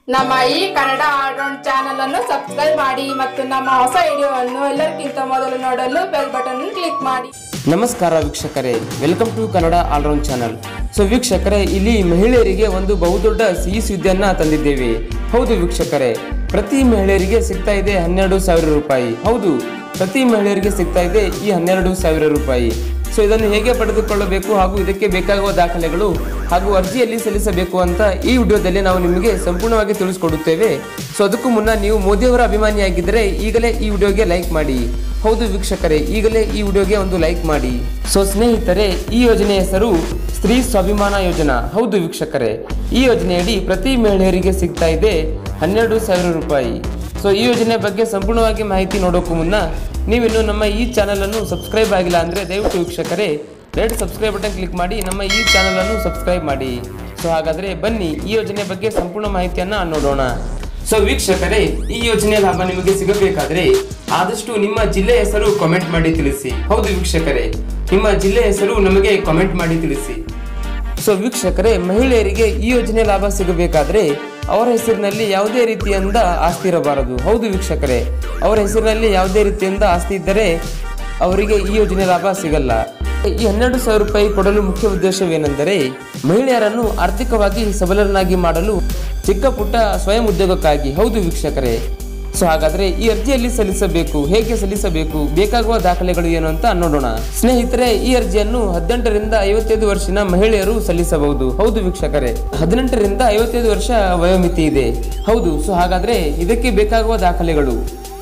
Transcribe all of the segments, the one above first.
ನಮ್ಮ ಈ Kannada all round channel ಅನ್ನು ಸಬ್ಸ್ಕ್ರೈಬ್ ಮಾಡಿ ಮತ್ತು ನಮ್ಮ ಹೊಸ ವಿಡಿಯೋವನ್ನು ಎಲ್ಲರಿಗಿಂತ ಮೊದಲು ನೋಡಲು ಬೆಲ್ ಬಟನ್ ಕ್ಲಿಕ್ ಮಾಡಿ ನಮಸ್ಕಾರ ವೀಕ್ಷಕರೇ welcome to Kannada all round channel so ವೀಕ್ಷಕರೇ ಇಲ್ಲಿ ಮಹಿಳೆಯರಿಗೆ ಒಂದು ಬಹುದೊಡ್ಡ ಸಿಹಿ ಸುದ್ದಿಯನ್ನ ತಂದಿದ್ದೇವೆ ಹೌದು ವೀಕ್ಷಕರೇ ಪ್ರತಿ ಮಹಿಳೆಯರಿಗೆ ಸಿಗ್ತಾ ಇದೆ ಹನ್ನೆರಡು ಸಾವಿರ ರೂಪಾಯಿ ಹೌದು ಪ್ರತಿ ಮಹಿಳೆಯರಿಗೆ ಸಿಗ್ತಾ ಇದೆ ಈ ಹನ್ನೆರಡು ಸಾವಿರ ರೂಪಾಯಿ ಸೊ ಇದನ್ನು ಹೇಗೆ ಪಡೆದುಕೊಳ್ಳಬೇಕು ಹಾಗೂ ಇದಕ್ಕೆ ಬೇಕಾಗುವ ದಾಖಲೆಗಳು ಹಾಗೂ ಅರ್ಜಿಯಲ್ಲಿ ಸಲ್ಲಿಸಬೇಕು ಅಂತ ಈ ವಿಡಿಯೋದಲ್ಲಿ ನಾವು ನಿಮಗೆ ಸಂಪೂರ್ಣವಾಗಿ ತಿಳಿಸ್ಕೊಡುತ್ತೇವೆ ಸೊ ಅದಕ್ಕೂ ಮುನ್ನ ನೀವು ಮೋದಿಯವರ ಅಭಿಮಾನಿಯಾಗಿದ್ದರೆ ಈಗಲೇ ಈ ವಿಡಿಯೋಗೆ ಲೈಕ್ ಮಾಡಿ ಹೌದು ವೀಕ್ಷಕರೇ ಈಗಲೇ ಈ ವಿಡಿಯೋಗೆ ಒಂದು ಲೈಕ್ ಮಾಡಿ ಸೊ ಸ್ನೇಹಿತರೆ ಈ ಯೋಜನೆ ಹೆಸರು ಸ್ತ್ರೀ ಸ್ವಾಭಿಮಾನ ಯೋಜನಾ ಹೌದು ವೀಕ್ಷಕರೇ ಈ ಯೋಜನೆಯಡಿ ಪ್ರತಿ ಮಹಿಳೆಯರಿಗೆ ಸಿಗ್ತಾ ಇದೆ ಹನ್ನೆರಡು ಸಾವಿರ ರೂಪಾಯಿ ಸೊ ಈ ಯೋಜನೆ ಬಗ್ಗೆ ಸಂಪೂರ್ಣವಾಗಿ ಮಾಹಿತಿ ನೋಡೋಕ್ಕೂ ಮುನ್ನ ನೀವಿನ್ನು ನಮ್ಮ ಈ ಚಾನಲ್ ಅನ್ನು ಸಬ್ಸ್ಕ್ರೈಬ್ ಆಗಿಲ್ಲ ಅಂದ್ರೆ ದಯವಿಟ್ಟು ವೀಕ್ಷಕರೇ ರೆಡ್ ಸಬ್ಸ್ಕ್ರೈಬ್ ಬಟನ್ ಕ್ಲಿಕ್ ಮಾಡಿ ನಮ್ಮ ಈ ಚಾನಲ್ ಅನ್ನು ಸಬ್ಸ್ಕ್ರೈಬ್ ಮಾಡಿ ಸೊ ಹಾಗಾದ್ರೆ ಬನ್ನಿ ಈ ಯೋಜನೆ ಬಗ್ಗೆ ಸಂಪೂರ್ಣ ಮಾಹಿತಿಯನ್ನ ನೋಡೋಣ ಸೊ ವೀಕ್ಷಕರೇ ಈ ಯೋಜನೆಯ ಲಾಭ ನಿಮಗೆ ಸಿಗಬೇಕಾದ್ರೆ ಆದಷ್ಟು ನಿಮ್ಮ ಜಿಲ್ಲೆ ಹೆಸರು ಕಾಮೆಂಟ್ ಮಾಡಿ ತಿಳಿಸಿ ಹೌದು ವೀಕ್ಷಕರೇ ನಿಮ್ಮ ಜಿಲ್ಲೆ ಹೆಸರು ನಮಗೆ ಕಾಮೆಂಟ್ ಮಾಡಿ ತಿಳಿಸಿ ಸೊ ವೀಕ್ಷಕರೇ ಮಹಿಳೆಯರಿಗೆ ಈ ಯೋಜನೆ ಲಾಭ ಸಿಗಬೇಕಾದ್ರೆ ಅವರ ಹೆಸರಿನಲ್ಲಿ ಯಾವುದೇ ರೀತಿಯಿಂದ ಆಸ್ತಿ ಇರಬಾರದು ಹೌದು ವೀಕ್ಷಕರೇ ಅವರ ಹೆಸರಿನಲ್ಲಿ ಯಾವುದೇ ರೀತಿಯಿಂದ ಆಸ್ತಿ ಇದ್ದರೆ ಅವರಿಗೆ ಈ ಯೋಜನೆ ಲಾಭ ಸಿಗಲ್ಲ ಈ ಹನ್ನೆರಡು ಸಾವಿರ ರೂಪಾಯಿ ಕೊಡಲು ಮುಖ್ಯ ಉದ್ದೇಶವೇನೆಂದರೆ ಮಹಿಳೆಯರನ್ನು ಆರ್ಥಿಕವಾಗಿ ಸಬಲರನ್ನಾಗಿ ಮಾಡಲು ಚಿಕ್ಕ ಪುಟ್ಟ ಸ್ವಯಂ ಉದ್ಯೋಗಕ್ಕಾಗಿ ಹೌದು ವೀಕ್ಷಕರೇ ಸೊ ಹಾಗಾದ್ರೆ ಈ ಅರ್ಜಿಯಲ್ಲಿ ಸಲ್ಲಿಸಬೇಕು ಹೇಗೆ ಸಲ್ಲಿಸಬೇಕು ಬೇಕಾಗುವ ದಾಖಲೆಗಳು ಏನು ಅಂತ ನೋಡೋಣ ಸ್ನೇಹಿತರೆ ಈ ಅರ್ಜಿಯನ್ನು ಹದಿನೆಂಟರಿಂದ ಐವತ್ತೈದು ವರ್ಷದ ಮಹಿಳೆಯರು ಸಲ್ಲಿಸಬಹುದು ಹೌದು ವೀಕ್ಷಕರೇ ಹದಿನೆಂಟರಿಂದ ಐವತ್ತೈದು ವರ್ಷ ವಯೋಮಿತಿ ಇದೆ ಹೌದು ಸೊ ಹಾಗಾದ್ರೆ ಇದಕ್ಕೆ ಬೇಕಾಗುವ ದಾಖಲೆಗಳು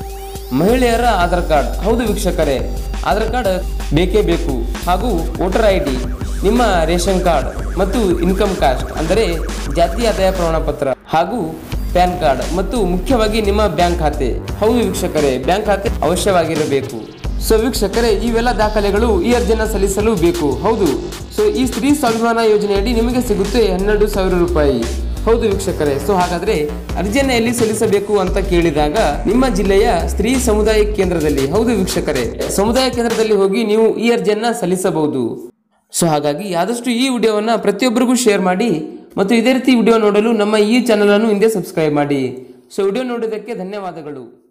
ಮಹಿಳೆಯರ ಆಧಾರ್ ಕಾರ್ಡ್ ಹೌದು ವೀಕ್ಷಕರೇ ಆಧಾರ್ ಕಾರ್ಡ್ ಬೇಕೇ ಬೇಕು ಹಾಗೂ ವೋಟರ್ ಐ ಡಿ ನಿಮ್ಮ ರೇಷನ್ ಕಾರ್ಡ್ ಮತ್ತು ಇನ್ಕಮ್ ಕಾಸ್ಟ್ ಅಂದರೆ ಜಾತಿ ಆದಾಯ ಪ್ರಮಾಣ ಪತ್ರ ಹಾಗೂ ಪ್ಯಾನ್ ಕಾರ್ಡ್ ಮತ್ತು ಮುಖ್ಯವಾಗಿ ನಿಮ್ಮ ಬ್ಯಾಂಕ್ ಖಾತೆ ಹೌದು ವೀಕ್ಷಕರೇ ಬ್ಯಾಂಕ್ ಖಾತೆ ಅವಶ್ಯವಾಗಿರಬೇಕು ಸೊ ವೀಕ್ಷಕರೇ ಇವೆಲ್ಲ ದಾಖಲೆಗಳು ಈ ಅರ್ಜಿಯನ್ನು ಸಲ್ಲಿಸಲು ಬೇಕು ಹೌದು ಸೊ ಈ ಸ್ತ್ರೀ ಸ್ವಾಭಿಮಾನ ಯೋಜನೆಯಡಿ ನಿಮಗೆ ಸಿಗುತ್ತೆ ಹನ್ನೆರಡು ಸಾವಿರ ರೂಪಾಯಿ ಹೌದು ವೀಕ್ಷಕರೇ ಸೊ ಹಾಗಾದ್ರೆ ಅರ್ಜಿಯನ್ನು ಎಲ್ಲಿ ಸಲ್ಲಿಸಬೇಕು ಅಂತ ಕೇಳಿದಾಗ ನಿಮ್ಮ ಜಿಲ್ಲೆಯ ಸ್ತ್ರೀ ಸಮುದಾಯ ಕೇಂದ್ರದಲ್ಲಿ ಹೌದು ವೀಕ್ಷಕರೇ ಸಮುದಾಯ ಕೇಂದ್ರದಲ್ಲಿ ಹೋಗಿ ನೀವು ಈ ಅರ್ಜಿಯನ್ನ ಸಲ್ಲಿಸಬಹುದು ಸೊ ಹಾಗಾಗಿ ಆದಷ್ಟು ಈ ವಿಡಿಯೋವನ್ನ ಪ್ರತಿಯೊಬ್ಬರಿಗೂ ಶೇರ್ ಮಾಡಿ ಮತ್ತು ಇದೇ ರೀತಿ ವಿಡಿಯೋ ನೋಡಲು ನಮ್ಮ ಈ ಚಾನಲ್ ಅನ್ನು ಹಿಂದೆ ಸಬ್ಸ್ಕ್ರೈಬ್ ಮಾಡಿ ಸೊ ವಿಡಿಯೋ ನೋಡಿದ್ದಕ್ಕೆ ಧನ್ಯವಾದಗಳು